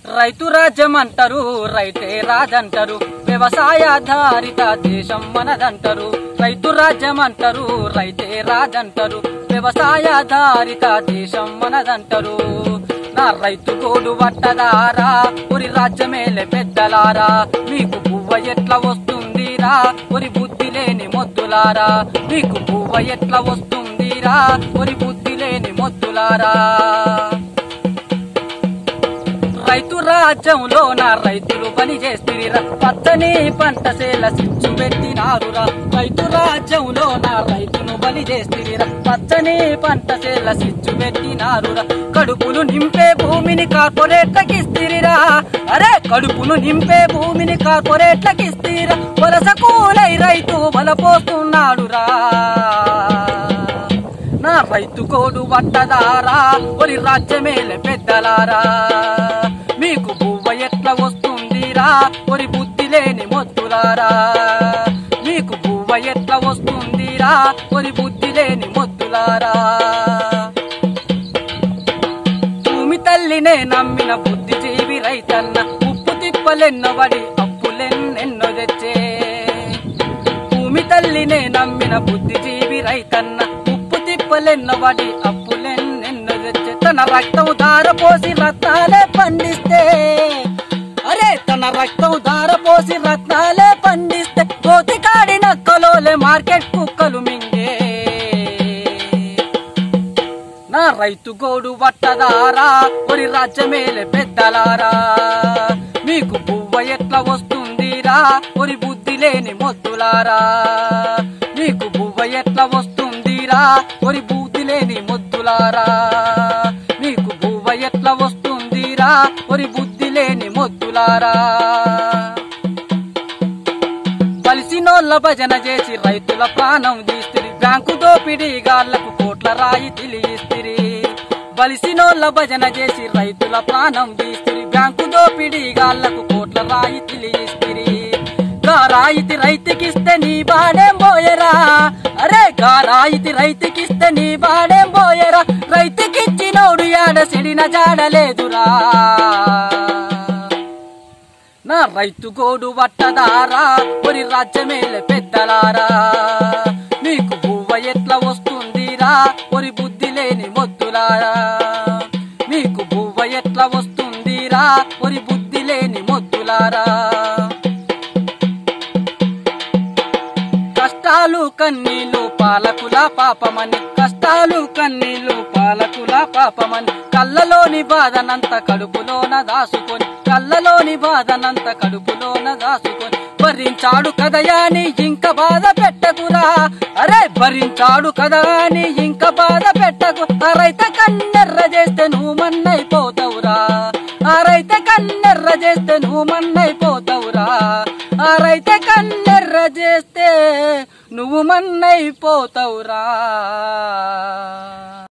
రైతు రాజ్యం అంటారు రైతే రాజంటారు వ్యవసాయాధారిత దేశం మనదంటారు రైతు రాజ్యం అంటారు రైతే రాజంటారు వ్యవసాయాధారిత దేశం మనదంటారు నా రైతు గోడు పట్టదారా ఒరి రాజ్యమేలే పెద్దలారా మీకు పువ్వ ఎట్లా వస్తుందిరా ఒరి బుద్ధి లేని మొద్దులారా మీకు పువ్వ ఎట్లా వస్తుందిరా ఒరి బుద్ధి లేని మొద్దులారా రైతు రాజ్యంలో నా రైతులు పని చేస్తురా పచ్చని పంట సేల సిచ్చు పెట్టినారురా రైతు రాజ్యంలో నా రైతును బలి చేస్తురా పచ్చని పంట సేల సిచ్చు పెట్టినారురా కడుపులు నింపే భూమిని కార్పొరేట్లకి ఇస్తిరిరా అరే కడుపులు నింపే భూమిని కార్పొరేట్లకి ఇస్తిరా వలస కూలై రైతు బలపోస్తున్నాడురా నా రైతు కోడు పట్టదారా ఒరి రాజ్యమేలే పెద్దలారా మీకు పువ్వ ఎట్లా వస్తుందిరా ఒరి బుద్ధి లేని మొద్దులారా మీకు పువ్వ ఎట్లా వస్తుందిరా ఒరి బుద్ధి లేని మొద్దులారా భూమి తల్లినే నమ్మిన బుద్ధిజీవి రైతన్న ఉప్పు తిప్పలెన్నో పడి అప్పులెన్నెన్నో తెచ్చే భూమి తల్లినే నమ్మిన బుద్ధిజీవి రైతన్న ఉప్పు తిప్పలెన్నో పడి అప్పులెన్నెన్నో తెచ్చే తన రక్తం దారపోసి రత్నాలే పండిస్తే అరే తన రక్తం దారపోసి రత్నాలే పండిస్తే కోతి కాడి నక్కలోలే మార్కెట్ కుక్కలు మింగే నా రైతు గోడు పట్టదారా ఒరి రాజ్యమేలే పెద్దలారా మీకు పువ్వ ఎట్లా వస్తుందిరా ఒరి బుద్ధి లేని మొద్దులారా మీకు పువ్వ ఎట్లా వస్తుందిరా ఒరి బుద్ధి లేని మొద్దులారా మీకు పువ్వ ఎట్లా వస్తుందిరా ఒరి బుద్ధి లేని మొద్దులారా బలిసినోళ్ళ భజన చేసి రైతుల ప్రాణం తీస్తిరి బ్యాంకు దోపిడీ గాళ్లకు కోట్ల రాయి తెలియస్తిరి బలిసినోళ్ళ భజన చేసి రైతుల ప్రాణం తీస్తిరి బ్యాంకు దోపిడీ గాళ్లకు కోట్ల రాయి తెలియస్తిరి గా రాయితీ రైతుకిస్తే నీ బాడేం పోయరా అరే గా రాయితీ రైతుకిస్తే నీ బాడేం పోయరా రైతుకిచ్చినోడు యాడ సెడిన జాడలేదురా నా రైతు గోడు పట్టదారా ఒరి రాజ్యమేలే పెద్దలారా మీకు పువ్వ ఎట్లా వస్తుందిరా ఒరి బుద్ధి లేని మొద్దులారా మీకు పువ్వ ఎట్లా వస్తుందిరా ఒరి బుద్ధి లేని మొద్దులారా కష్టాలు కన్నీళ్ళు పాలకుల పాపమని కష్టాలు కన్నీళ్ళు పాలకుల పాపమని కళ్ళలోని బాధనంత కడుపులోన దాసుకొని కళ్ళలోని బాధనంత కడుపులోన దాసుకొని భరించాడు కదయాని ఇంక బాధ పెట్టకురా అరే భరించాడు కదా అని ఇంక బాధ పెట్టకు ఆ రైత కన్నెర్ర చేస్తే నువ్వు మన్నైపోతావురా ఆ రైత కన్నెర్ర చేస్తే నువ్వు మన్నైపోతావురా ఆ రైత కన్నెర్ర చేస్తే నువ్వు మన్నైపోతావురా